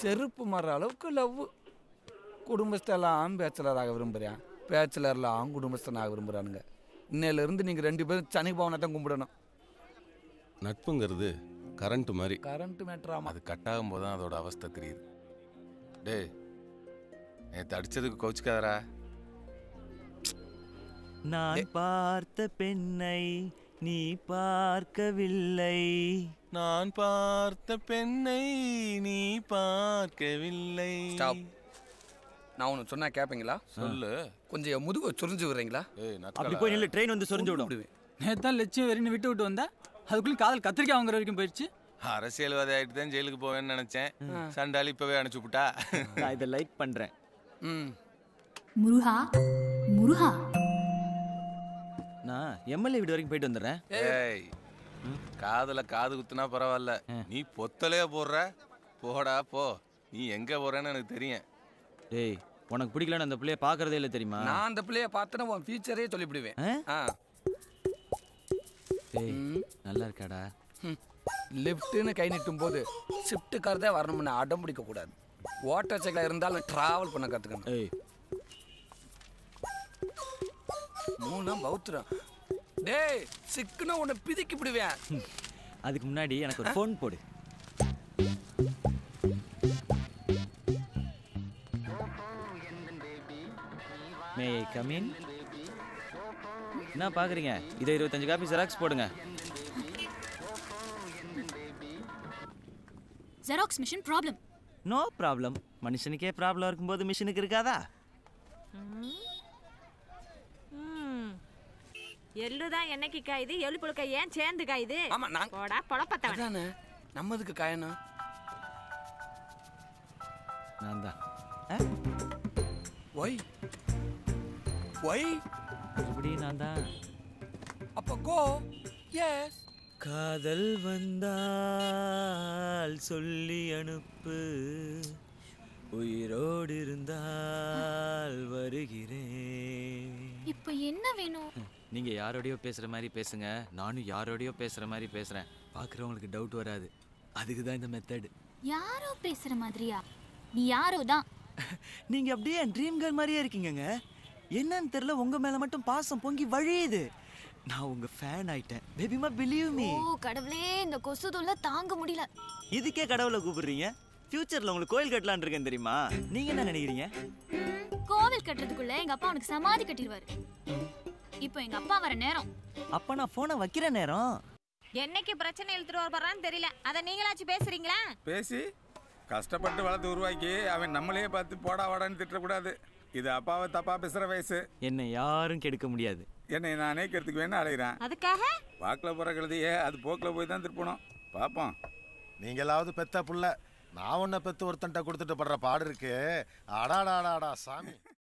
செருப்பு மாற அளவுக்கு லவ் குடும்பஸ்தெல்லாம் பேச்சலராக விரும்புகிறேன் பேச்சலர்லாம் குடும்பஸ்தனாக விரும்புகிறானுங்க இன்னையிலேருந்து நீங்கள் ரெண்டு பேரும் சனி பவனை தான் கும்பிடணும் நட்புங்கிறது கரண்ட் மாதிரி கரண்ட் மேட்ராமா அது கட் ஆகும்போது தான் அதோட அவஸ்தை தெரியுது டேய் நேற்று அடிச்சதுக்கு கோச்சுக்காதரா நான் பார்த்த பெண்ணை நீ பார்க்கவில்லை நான் பார்த்த பெண்ணை நீ பார்க்கவில்லை ஸ்டாப் நான் ஒன்று சொன்னா கேட்பீங்களா சொல்லு கொஞ்சம் என் முதுகு சுரிஞ்சு விடுறீங்களா ஏய் அப்படி போய் நில்லு ட்ரெயின் வந்து சொரிஞ்சு விடும் விடுவேன் நேத்தான் லட்சியம் வெறின்னு விட்டு விட்டு வந்தா அதுக்குள்ள காதல் கத்திரிக்காய் வாங்குற வரைக்கும் போயிடுச்சு அரசியல்வாதி ஆயிட்டு தான் ஜெயிலுக்கு போவேன்னு நினைச்சேன் சண்டாளி இப்பவே அனுப்பிச்சு விட்டா நான் இதை லைக் பண்றேன் ம் முருகா முருகா நான் எம்எல்ஏ வீடு வரைக்கும் போயிட்டு வந்துடுறேன் ஏய் காதுல காது குத்துனா பரவாயில்ல நீ பொத்தலையே போடுற போடா போ நீ எங்க போறேன்னு எனக்கு தெரியும் டேய் உனக்கு பிடிக்கலன்னு அந்த பிள்ளைய பார்க்கறதே இல்லை தெரியுமா நான் அந்த பிள்ளைய பார்த்தேன்னா உன் ஃபியூச்சரே சொல்லிவிடுவேன் ஆ? ஆ டேய் நல்லா இருக்காடா லிஃப்ட்டுன்னு கை நீட்டும் போது ஷிஃப்ட் கார் தான் வரணும்னு அடம் பிடிக்க கூடாது ஓட்டர் சைக்கிள் இருந்தாலும் டிராவல் பண்ண கற்றுக்கணும் ஏய் மூணாம் பௌத்திரம் டேய் சிக்குன்னு உன்னை பிதிக்கி விடுவேன் அதுக்கு முன்னாடி எனக்கு ஒரு ஃபோன் போடு மே கமின் என்ன பார்க்குறீங்க இதை இருபத்தஞ்சு காப்பி ஜெராக்ஸ் போடுங்க xerox machine problem no problem மனுஷனுக்கே ப்ராப்ளம் இருக்கும்போது மிஷினுக்கு இருக்காதா எள்ளு தான் என்னைக்கு காயுது எள்ளு புழுக்க ஏன் சேர்ந்து காயுது ஆமா நான் போடா பொழப்பத்தவன் அதானே நம்மதுக்கு காயணும் நான் தான் ஒய் ஒய் மறுபடியும் நான் தான் அப்போ கோ எஸ் காதல் வந்தால் சொல்லி அனுப்பு உயிரோடு இருந்தால் வருகிறேன் இப்போ என்ன வேணும் நீங்க யாரோடயோ பேசுற மாதிரி பேசுங்க நானும் யாரோடயோ பேசுற மாதிரி பேசுறேன் பார்க்குறவங்களுக்கு டவுட் வராது அதுக்கு தான் இந்த மெத்தட் யாரோ பேசுற மாதிரியா நீ யாரோ தான் நீங்க அப்படியே என் ட்ரீம் கேர்ள் மாதிரியே இருக்கீங்கங்க என்னன்னு தெரியல உங்க மேல மட்டும் பாசம் பொங்கி வழியுது நான் உங்க ஃபேன் ஆயிட்டேன் பேபிமா பிலீவ் மீ ஓ கடவுளே இந்த கொசு தொல்லை தாங்க முடியல இதுக்கே கடவுளை கூப்பிடுறீங்க ஃபியூச்சர்ல உங்களுக்கு கோயில் கட்டலாம்னு இருக்கேன் தெரியுமா நீங்க என்ன நினைக்கிறீங்க ம், கோவில் கட்டுறதுக்குள்ள எங்க அப்பா உனக்கு சமாதி கட்டிடுவாரு இப்போ எங்க அப்பா வர நேரம் அப்ப நான் போனை வைக்கிற நேரம் என்னைக்கு பிரச்சனை இழுத்துட்டு வரப்போறான்னு தெரியல அதை நீங்களாச்சும் பேசுறீங்களா பேசி கஷ்டப்பட்டு வளர்த்து உருவாக்கி அவன் நம்மளையே பார்த்து போடா வாடான்னு திட்டக்கூடாது இது அப்பாவை தப்பா பேசுற வயசு என்னை யாரும் கெடுக்க முடியாது என்னை நானே கெடுத்துக்கு வேணும் அலைகிறேன் அதுக்காக வாக்கில் போகிற கழுதையே அது போக்கில் போய் தான் திருப்பணும் பார்ப்போம் நீங்களாவது பெத்த புள்ள நான் உன்னை பெத்து ஒருத்தன்ட்ட கொடுத்துட்டு படுற பாடு இருக்கு அடாடாடாடா சாமி